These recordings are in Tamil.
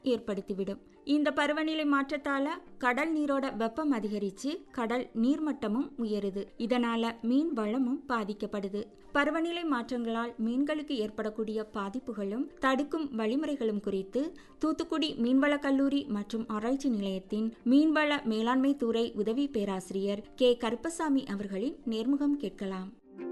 ஏற்படுத்திவிடும் இந்த பருவநிலை மாற்றத்தால கடல் நீரோட வெப்பம் அதிகரிச்சு கடல் நீர்மட்டமும் உயருது இதனால மீன் வளமும் பாதிக்கப்படுது பருவநிலை மாற்றங்களால் மீன்களுக்கு ஏற்படக்கூடிய பாதிப்புகளும் தடுக்கும் வழிமுறைகளும் குறித்து தூத்துக்குடி மீன்வள கல்லூரி மற்றும் ஆராய்ச்சி நிலையத்தின் மீன்வள மேலாண்மை துறை உதவி பேராசிரியர் கே கருப்பசாமி அவர்களின் நேர்முகம் கேட்கலாம்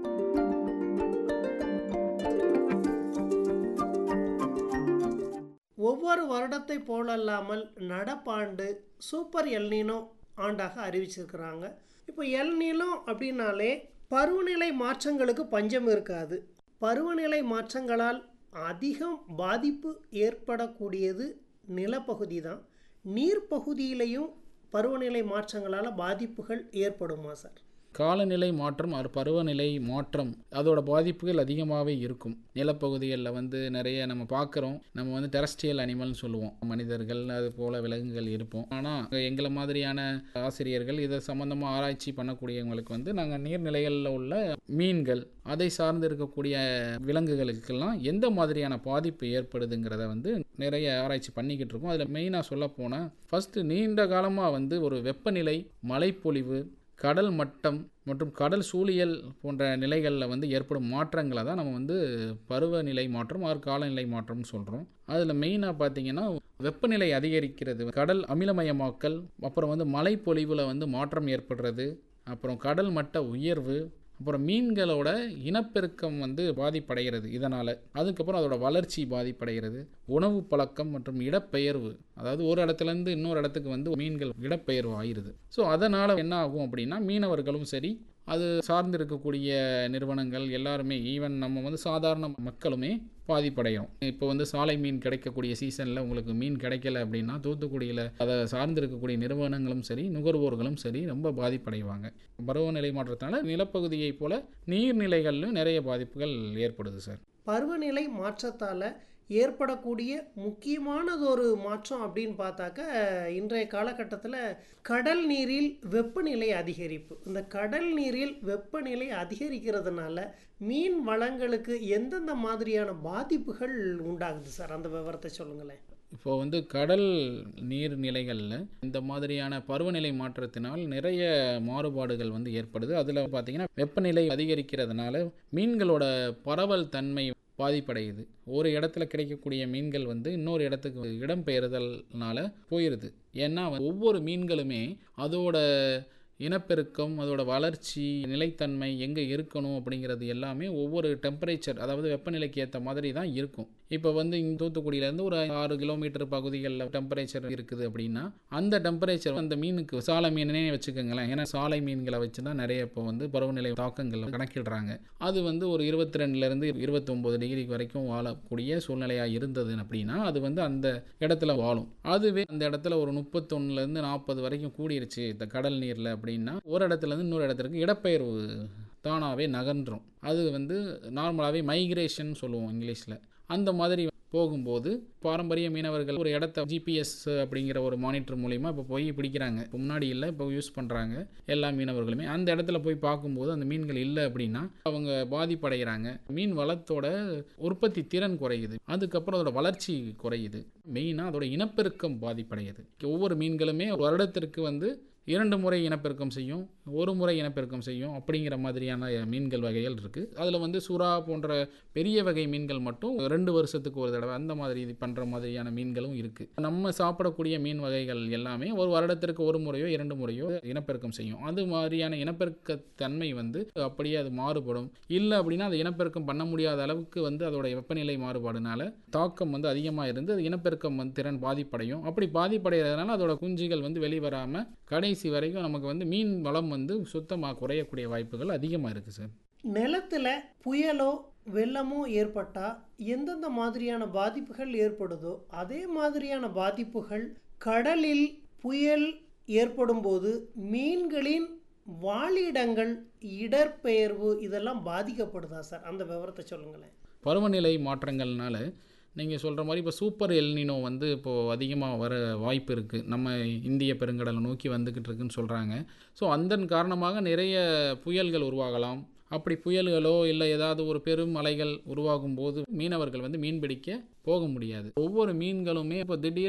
ஒவ்வொரு வருடத்தை போலல்லாமல் நடப்பாண்டு சூப்பர் எல்னீனோ ஆண்டாக அறிவிச்சிருக்கிறாங்க இப்போ எல்னீனோ அப்படின்னாலே பருவநிலை மாற்றங்களுக்கு பஞ்சம் இருக்காது பருவநிலை மாற்றங்களால் அதிகம் பாதிப்பு ஏற்படக்கூடியது நிலப்பகுதி தான் நீர்ப்பகுதியிலையும் பருவநிலை மாற்றங்களால் பாதிப்புகள் ஏற்படுமா சார் காலநிலை மாற்றம் அது பருவநிலை மாற்றம் அதோட பாதிப்புகள் அதிகமாகவே இருக்கும் நிலப்பகுதிகளில் வந்து நிறைய நம்ம பார்க்குறோம் நம்ம வந்து டெரஸ்ட்ரியல் அனிமல்னு சொல்லுவோம் மனிதர்கள் அது போல் விலங்குகள் இருப்போம் ஆனால் எங்களை மாதிரியான ஆசிரியர்கள் இதை சம்மந்தமாக ஆராய்ச்சி பண்ணக்கூடியவங்களுக்கு வந்து நாங்கள் நீர்நிலைகளில் உள்ள மீன்கள் அதை சார்ந்து இருக்கக்கூடிய விலங்குகளுக்கெல்லாம் எந்த மாதிரியான பாதிப்பு ஏற்படுதுங்கிறத வந்து நிறைய ஆராய்ச்சி பண்ணிக்கிட்டு இருக்கோம் அதில் மெயினாக சொல்ல போனால் ஃபஸ்ட்டு நீண்ட காலமாக வந்து ஒரு வெப்பநிலை மழைப்பொழிவு கடல் மட்டம் மற்றும் கடல் சூழியல் போன்ற நிலைகளில் வந்து ஏற்படும் மாற்றங்களை தான் நம்ம வந்து பருவநிலை மாற்றம் ஆறு காலநிலை மாற்றம்னு சொல்கிறோம் அதில் மெயினாக பார்த்தீங்கன்னா வெப்பநிலை அதிகரிக்கிறது கடல் அமிலமயமாக்கல் அப்புறம் வந்து மழைப்பொழிவில் வந்து மாற்றம் ஏற்படுறது அப்புறம் கடல் மட்ட உயர்வு அப்புறம் மீன்களோட இனப்பெருக்கம் வந்து பாதிப்படைகிறது இதனால் அதுக்கப்புறம் அதோட வளர்ச்சி பாதிப்படைகிறது உணவு பழக்கம் மற்றும் இடப்பெயர்வு அதாவது ஒரு இடத்துலேருந்து இன்னொரு இடத்துக்கு வந்து மீன்கள் இடப்பெயர்வு ஆயிடுது ஸோ அதனால் என்ன ஆகும் அப்படின்னா மீனவர்களும் சரி அது சார்ந்து இருக்கக்கூடிய நிறுவனங்கள் எல்லாருமே ஈவன் நம்ம வந்து சாதாரண மக்களுமே பாதிப்படையும் இப்போ வந்து சாலை மீன் கிடைக்கக்கூடிய சீசனில் உங்களுக்கு மீன் கிடைக்கல அப்படின்னா தூத்துக்குடியில் அதை சார்ந்து இருக்கக்கூடிய நிறுவனங்களும் சரி நுகர்வோர்களும் சரி ரொம்ப பாதிப்படைவாங்க பருவநிலை மாற்றத்தினால நிலப்பகுதியைப் போல நீர்நிலைகளிலும் நிறைய பாதிப்புகள் ஏற்படுது சார் பருவநிலை மாற்றத்தால் ஏற்படக்கூடிய முக்கியமானதொரு மாற்றம் அப்படின்னு பார்த்தாக்க இன்றைய காலகட்டத்தில் கடல் நீரில் வெப்பநிலை அதிகரிப்பு இந்த கடல் நீரில் வெப்பநிலை அதிகரிக்கிறதுனால மீன் வளங்களுக்கு எந்தெந்த மாதிரியான பாதிப்புகள் உண்டாகுது சார் அந்த விவரத்தை சொல்லுங்களேன் இப்போ வந்து கடல் நீர்நிலைகளில் இந்த மாதிரியான பருவநிலை மாற்றத்தினால் நிறைய மாறுபாடுகள் வந்து ஏற்படுது அதில் பார்த்தீங்கன்னா வெப்பநிலை அதிகரிக்கிறதுனால மீன்களோட பரவல் தன்மை பாதிப்படையுது ஒரு இடத்துல கிடைக்கக்கூடிய மீன்கள் வந்து இன்னொரு இடத்துக்கு இடம்பெயர்தல்னால போயிடுது ஏன்னா ஒவ்வொரு மீன்களுமே அதோட இனப்பெருக்கம் அதோட வளர்ச்சி நிலைத்தன்மை எங்கே இருக்கணும் அப்படிங்கிறது எல்லாமே ஒவ்வொரு டெம்பரேச்சர் அதாவது வெப்பநிலைக்கு ஏற்ற மாதிரி தான் இருக்கும் இப்போ வந்து இங்கே தூத்துக்குடியிலேருந்து ஒரு ஆறு கிலோமீட்டர் பகுதிகளில் டெம்பரேச்சர் இருக்குது அப்படின்னா அந்த டெம்பரேச்சர் அந்த மீனுக்கு சாலை மீனே வச்சுக்கோங்களேன் ஏன்னா சாலை மீன்களை வச்சு தான் நிறைய இப்போ வந்து பருவநிலை தாக்கங்கள் கணக்கிடுறாங்க அது வந்து ஒரு இருபத்தி ரெண்டுலேருந்து இருபத்தொம்போது டிகிரி வரைக்கும் வாழக்கூடிய சூழ்நிலையாக இருந்தது அப்படின்னா அது வந்து அந்த இடத்துல வாழும் அதுவே அந்த இடத்துல ஒரு முப்பத்தொன்னுலேருந்து நாற்பது வரைக்கும் கூடிருச்சு இந்த கடல் நீரில் அப்படின்னா ஒரு இடத்துலேருந்து இன்னொரு இடத்துக்கு இடப்பெயர்வு தானாகவே நகன்றும் அது வந்து நார்மலாகவே மைக்ரேஷன் சொல்லுவோம் இங்கிலீஷில் அந்த மாதிரி போகும்போது பாரம்பரிய மீனவர்கள் ஒரு இடத்த ஜிபிஎஸ் அப்படிங்கிற ஒரு மானிட்டர் மூலிமா இப்போ போய் பிடிக்கிறாங்க இப்போ முன்னாடி இல்லை இப்போ யூஸ் பண்ணுறாங்க எல்லா மீனவர்களுமே அந்த இடத்துல போய் பார்க்கும்போது அந்த மீன்கள் இல்லை அப்படின்னா அவங்க பாதிப்படைகிறாங்க மீன் வளத்தோட உற்பத்தி திறன் குறையுது அதுக்கப்புறம் அதோட வளர்ச்சி குறையுது மெயினாக அதோட இனப்பெருக்கம் பாதிப்படையுது ஒவ்வொரு மீன்களுமே ஒரு வருடத்திற்கு வந்து இரண்டு முறை இனப்பெருக்கம் செய்யும் ஒரு முறை இனப்பெருக்கம் செய்யும் அப்படிங்கிற மாதிரியான மீன்கள் வகைகள் இருக்குது அதில் வந்து சுறா போன்ற பெரிய வகை மீன்கள் மட்டும் ரெண்டு வருஷத்துக்கு ஒரு தடவை அந்த மாதிரி இது பண்ணுற மாதிரியான மீன்களும் இருக்குது நம்ம சாப்பிடக்கூடிய மீன் வகைகள் எல்லாமே ஒரு வருடத்திற்கு ஒரு முறையோ இரண்டு முறையோ இனப்பெருக்கம் செய்யும் அது மாதிரியான இனப்பெருக்க தன்மை வந்து அப்படியே அது மாறுபடும் இல்லை அப்படின்னா அது இனப்பெருக்கம் பண்ண முடியாத அளவுக்கு வந்து அதோட வெப்பநிலை மாறுபாடுனால தாக்கம் வந்து அதிகமாக இருந்து அது இனப்பெருக்கம் வந்து திறன் பாதிப்படையும் அப்படி பாதிப்படைகிறதுனால அதோட குஞ்சுகள் வந்து வெளிவராமல் கடைசி வரைக்கும் நமக்கு வந்து மீன் வளம் வந்து சுத்தமாக குறையக்கூடிய வாய்ப்புகள் அதிகமாக இருக்குது சார் நிலத்தில் புயலோ வெள்ளமோ ஏற்பட்டால் எந்தெந்த மாதிரியான பாதிப்புகள் ஏற்படுதோ அதே மாதிரியான பாதிப்புகள் கடலில் புயல் ஏற்படும் போது மீன்களின் வாழிடங்கள் இடர்பெயர்வு இதெல்லாம் பாதிக்கப்படுதா சார் அந்த விவரத்தை சொல்லுங்களேன் பருவநிலை மாற்றங்கள்னால நீங்கள் சொல்கிற மாதிரி இப்போ சூப்பர் எல்னினோ வந்து இப்போது அதிகமாக வர வாய்ப்பு இருக்குது நம்ம இந்திய பெருங்கடலை நோக்கி வந்துக்கிட்டு இருக்குன்னு சொல்கிறாங்க ஸோ அதன் காரணமாக நிறைய புயல்கள் உருவாகலாம் அப்படி புயல்களோ இல்லை ஏதாவது ஒரு பெரும் அலைகள் உருவாகும் போது மீனவர்கள் வந்து மீன் பிடிக்க போக முடியாது ஒவ்வொரு மீன்களுமே இப்போ திடீர்